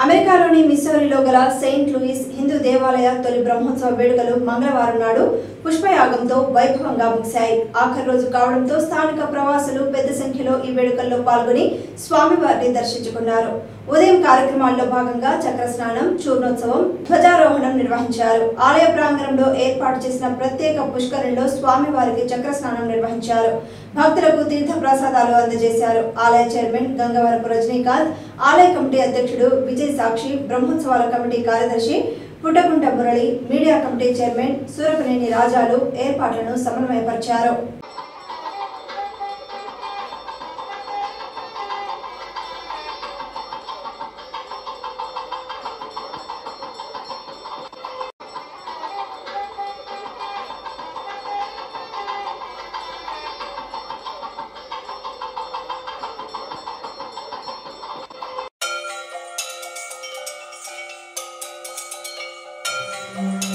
అమెరికాలోని మిస్సౌరీలో గల Saint Louis Hindu దేవాలయ తొలి బ్రహ్మోత్సవ వేడుకలు మంగళవారం నాడు పుష్పయాగంతో వైభవంగా ముగిశాయి ఆఖరి రోజు కావడంతో స్థానిక ప్రవాసులు పెద్ద సంఖ్యలో ఈ వేడుకల్లో పాల్గొని స్వామివారిని దర్శించుకున్నారు ఉదయం కార్యక్రమాల్లో భాగంగా చక్ర స్నానం చూర్ణోత్సవం ధ్వజారోహణం నిర్వహించారు ఆలయ ప్రాంగణంలో ఏర్పాటు చేసిన ప్రత్యేక పుష్కరంలో స్వామివారికి చక్ర స్నానం నిర్వహించారు భక్తులకు తీర్థ ప్రసాదాలు అందజేశారు ఆలయ చైర్మన్ గంగవరపు రజనీకాంత్ ఆలయ కమిటీ అధ్యక్షుడు విజయ్ సాక్షి బ్రహ్మోత్సవాల కమిటీ కార్యదర్శి Puttagunta Murali media committee chairman Surapaneni Rajalu ఏర్పాట్లను సమన్వయపరిచారు Thank